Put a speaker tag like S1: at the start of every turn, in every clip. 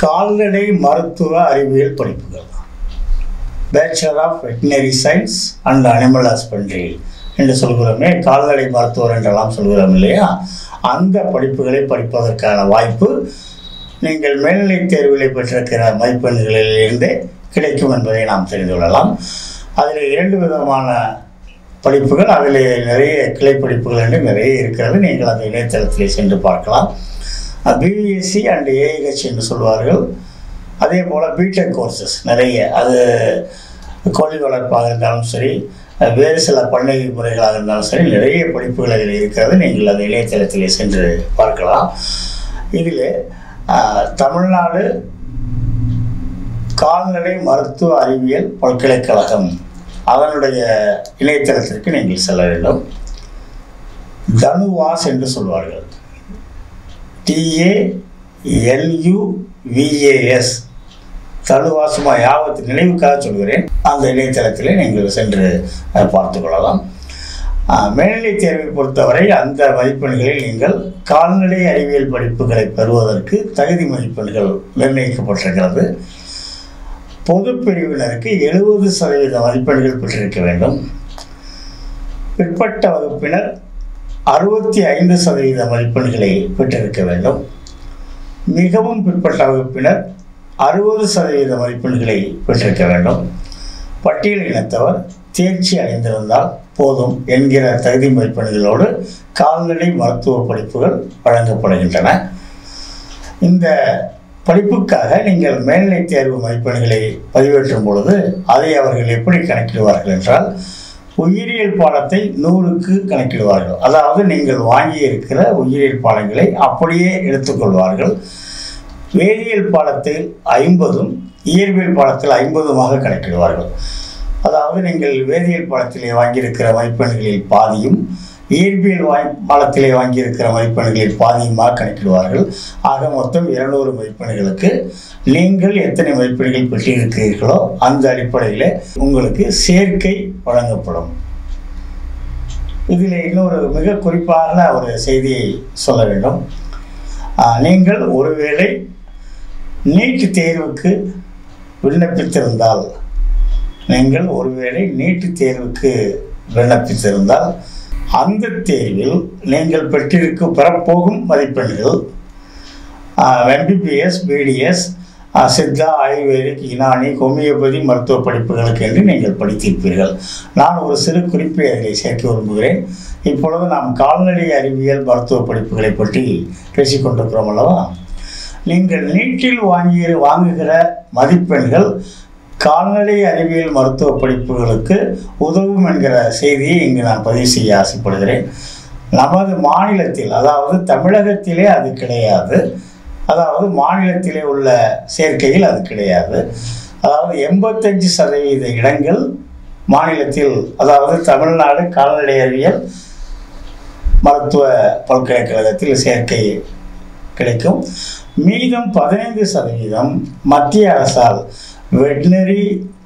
S1: கால்நடை மருத்துவ அறிவியல் படிப்புகள் bachelor of veterinary science and animal husbandry என்று சொல்கிறோமே கால்நடை மருத்துவர் என்றெல்லாம் சொல்கிறோம் இல்லையா அந்த படிப்புகளை படிப்பதற்கான வாய்ப்பு நீங்கள் மேல்நிலை தேர்விலை பெற்றிருக்கிற மதிப்பெண்களிலிருந்தே கிடைக்கும் என்பதை நாம் தெரிந்து கொள்ளலாம் அதில் இரண்டு விதமான படிப்புகள் அதில் நிறைய கிளை படிப்புகள் என்று நிறைய இருக்கிறது நீங்கள் அந்த இணையதளத்திலே சென்று பார்க்கலாம் பிபிஎஸ்சி அண்ட் ஏஐஹெச் என்று சொல்வார்கள் அதே போல் பிடெக் கோர்சஸ் நிறைய அது கோழி வளர்ப்பாக இருந்தாலும் சரி வேறு சில பண்ணை முறைகளாக இருந்தாலும் சரி நிறைய படிப்புகள் அதில் இருக்கிறது நீங்கள் அந்த இணையதளத்திலே சென்று பார்க்கலாம் இதில் தமிழ்நாடு கால்நடை மருத்துவ அறிவியல் பல்கலைக்கழகம் அதனுடைய இணையதளத்திற்கு நீங்கள் செல்ல வேண்டும் தனுவாஸ் என்று சொல்வார்கள் டிஏ எல்யூவிஏஎஸ் தனுவாசுமா யாவத்து நினைவுக்காக சொல்கிறேன் அந்த இணையதளத்தில் நீங்கள் சென்று பார்த்து கொள்ளலாம் மேல்நிலை தேர்வை பொறுத்தவரை அந்த மதிப்பெண்களில் நீங்கள் கால்நடை அறிவியல் படிப்புகளை பெறுவதற்கு தகுதி மதிப்பெண்கள் நிர்ணயிக்கப்பட்டிருக்கிறது பொது பிரிவினருக்கு எழுபது சதவீத மதிப்பெண்கள் பெற்றிருக்க வேண்டும் பிற்பட்ட வகுப்பினர் அறுபத்தி ஐந்து சதவீத மதிப்பெண்களை பெற்றிருக்க வேண்டும் மிகவும் பிற்பட்ட வகுப்பினர் அறுபது சதவீத மதிப்பெண்களை பெற்றிருக்க வேண்டும் பட்டியல் இனத்தவர் தேர்ச்சி அடைந்திருந்தால் போதும் என்கிற தகுதி மதிப்பெண்களோடு கால்நடை மருத்துவ படிப்புகள் வழங்கப்படுகின்றன இந்த படிப்புக்காக நீங்கள் மேல்நிலை தேர்வு மதிப்பெண்களை பதிவேற்றும் பொழுது அதை அவர்கள் எப்படி கணக்கிடுவார்கள் என்றால் உயிரியல் பாடத்தை நூறுக்கு கணக்கிடுவார்கள் அதாவது நீங்கள் வாங்கி இருக்கிற உயிரியல் பாடங்களை அப்படியே எடுத்துக்கொள்வார்கள் வேதியியல் பாடத்தில் ஐம்பதும் இயற்பியல் பாடத்தில் ஐம்பதுமாக கணக்கிடுவார்கள் அதாவது நீங்கள் வேதியியல் பாடத்திலே வாங்கியிருக்கிற மதிப்பெண்களில் பாதியும் இயற்பியல் வாய் பாடத்திலே வாங்கியிருக்கிற மதிப்பெண்களில் பாதியுமாக கணக்கிடுவார்கள் ஆக மொத்தம் இருநூறு மதிப்பெண்களுக்கு நீங்கள் எத்தனை மதிப்பெண்கள் பெற்றிருக்கிறீர்களோ அந்த அடிப்படையில் உங்களுக்கு சேர்க்கை வழங்கப்படும் இதில் இன்னொரு மிக குறிப்பான ஒரு செய்தியை சொல்ல வேண்டும் நீங்கள் ஒருவேளை நீட் தேர்வுக்கு விண்ணப்பித்திருந்தால் நீங்கள் ஒருவேளை நீட்டு தேர்வுக்கு விண்ணப்பித்திருந்தால் அந்த தேர்வில் நீங்கள் பெற்றிருக்க பெறப்போகும் மதிப்பெண்கள் MBBS BDS Siddha Ayurvedic Unani homeopathy மருத்துவ படிப்புகளுக்கு என்று நீங்கள் படித்திருப்பீர்கள் நான் ஒரு சிறு குறிப்பை அதில் சேர்க்க விரும்புகிறேன் இப்பொழுது நாம் கால்நடை அறிவியல் மருத்துவ படிப்புகளை பற்றி பேசிக்கொண்டிருக்கிறோம் அல்லவா நீங்கள் நீட்டில் வாங்கி வாங்குகிற மதிப்பெண்கள் கால்நடை அறிவியல் மருத்துவ படிப்புகளுக்கு உதவும் என்கிற செய்தியை இங்கு நான் பதிவு செய்ய ஆசைப்படுகிறேன் நமது மாநிலத்தில் அதாவது தமிழகத்திலே அது கிடையாது அதாவது மாநிலத்திலே உள்ள சேர்க்கையில் அது கிடையாது அதாவது எண்பத்தஞ்சு சதவீத இடங்கள் மாநிலத்தில் அதாவது தமிழ்நாடு கால்நடை அறிவியல் மருத்துவ பல்கலைக்கழகத்தில் சேர்க்கை கிடைக்கும் மீதம் பதினைந்து சதவீதம் மத்திய அரசால் வெட்னரி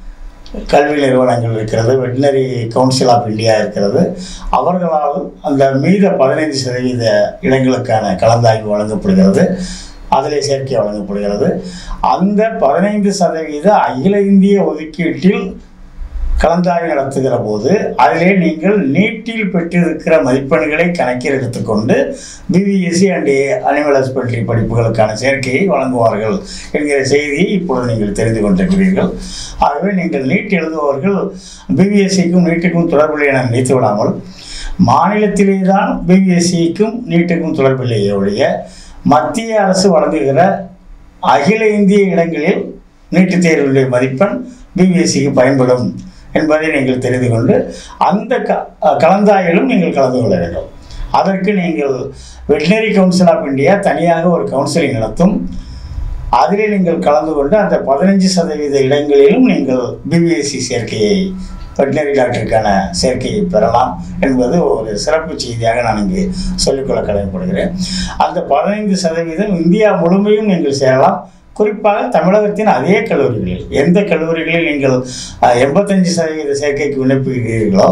S1: கல்வி நிறுவனங்கள் இருக்கிறது வெட்னரி கவுன்சில் ஆஃப் இந்தியா இருக்கிறது அவர்களால் அந்த மீத பதினைந்து சதவீத இடங்களுக்கான கலந்தாய்வு வழங்கப்படுகிறது அதிலே சேர்க்கை வழங்கப்படுகிறது அந்த பதினைந்து சதவீத அகில இந்திய ஒதுக்கீட்டில் கலந்தாய்வு நடத்துகிற போது அதிலே நீங்கள் நீட்டில் பெற்றிருக்கிற மதிப்பெண்களை கணக்கில் எடுத்துக்கொண்டு பிபிஎஸ்சி அண்ட் அனிமல் ஹஸ்பண்ட்ரி படிப்புகளுக்கான சேர்க்கையை வழங்குவார்கள் என்கிற செய்தியை இப்பொழுது நீங்கள் தெரிந்து கொண்டிருக்கிறீர்கள் ஆகவே நீங்கள் நீட் எழுதுபவர்கள் பிபிஎஸ்சிக்கும் நீட்டுக்கும் தொடர்பில்லை என நினைத்து விடாமல் மாநிலத்திலே தான் பிபிஎஸ்சிக்கும் நீட்டுக்கும் தொடர்பில்லையே ஒழிய மத்திய அரசு வழங்குகிற அகில இந்திய இடங்களில் நீட்டுத் தேர்வுடைய மதிப்பெண் பிபிஎஸ்சிக்கு பயன்படும் என்பதை நீங்கள் தெரிந்து கொண்டு அந்த க கலந்தாயிலும் நீங்கள் கலந்து கொள்ள வேண்டும் அதற்கு நீங்கள் வெட்டினரி கவுன்சில் ஆஃப் இந்தியா தனியாக ஒரு கவுன்சிலிங் நடத்தும் அதிலே நீங்கள் கலந்து கொண்டு அந்த பதினஞ்சு சதவீத இடங்களிலும் நீங்கள் பிபிஎஸ்சி சேர்க்கையை வெட்டினரி டாக்டருக்கான சேர்க்கையை பெறலாம் என்பது ஒரு சிறப்பு செய்தியாக நான் இங்கு சொல்லிக்கொள்ள கடமைப்படுகிறேன் அந்த பதினைந்து சதவீதம் இந்தியா முழுமையும் நீங்கள் சேரலாம் குறிப்பாக தமிழகத்தின் அதே கல்லூரிகளில் எந்த கல்லூரிகளில் நீங்கள் எண்பத்தஞ்சு சதவீத சேர்க்கைக்கு விண்ணப்பிக்கிறீர்களோ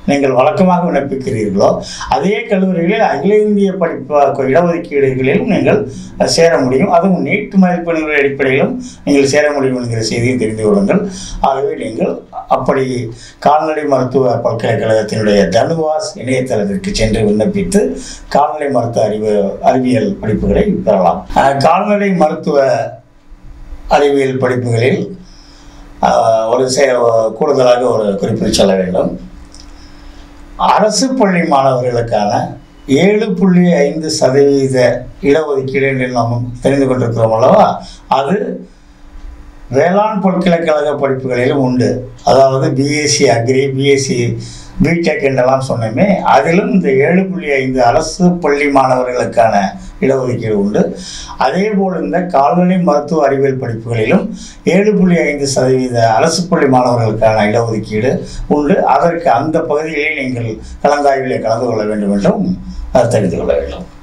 S1: நீங்கள் வழக்கமாக விண்ணப்பிக்கிறீர்களோ அதே கல்லூரிகளில் அகில இந்திய படிப்பு இடஒதுக்கீடுகளிலும் நீங்கள் சேர முடியும் அதுவும் நீட் மதிப்பெண்கள் அடிப்படையிலும் நீங்கள் சேர முடியும் என்கிற செய்தியை தெரிந்து கொள்ளுங்கள் ஆகவே நீங்கள் அப்படி கால்நடை மருத்துவ பல்கலைக்கழகத்தினுடைய தனுவாஸ் இணையதளத்திற்கு சென்று விண்ணப்பித்து கால்நடை மருத்துவ அறிவு அறிவியல் படிப்புகளை பெறலாம் அஹ், கால்நடை மருத்துவ அறிவியல் படிப்புகளில் ஆஹ், ஒரு சே கூடுதலாக ஒரு குறிப்பிட்டு சொல்ல வேண்டும் அரசு பள்ளி மாணவர்களுக்கான ஏழு புள்ளி ஐந்து சதவீத இடஒதுக்கீடு என்று நாம் தெரிந்து கொண்டிருக்கிறோம் அல்லவா அது வேளாண் பல்கலைக்கழக படிப்புகளிலும் உண்டு அதாவது பிஎஸ்சி அக்ரி பிஎஸ்சி பிடெக் என்றெல்லாம் சொன்னோமே அதிலும் இந்த ஏழு புள்ளி ஐந்து அரசு பள்ளி மாணவர்களுக்கான இடஒதுக்கீடு உண்டு அதே போல் இந்த கால்நடை மருத்துவ அறிவியல் படிப்புகளிலும் ஏழு புள்ளி ஐந்து சதவீத அரசு பள்ளி மாணவர்களுக்கான இடஒதுக்கீடு உண்டு அதற்கு அந்த பகுதிகளில் நீங்கள் கலந்தாய்விலே கலந்து கொள்ள வேண்டும் என்றும் அஹ், தெரிந்து கொள்ள வேண்டும்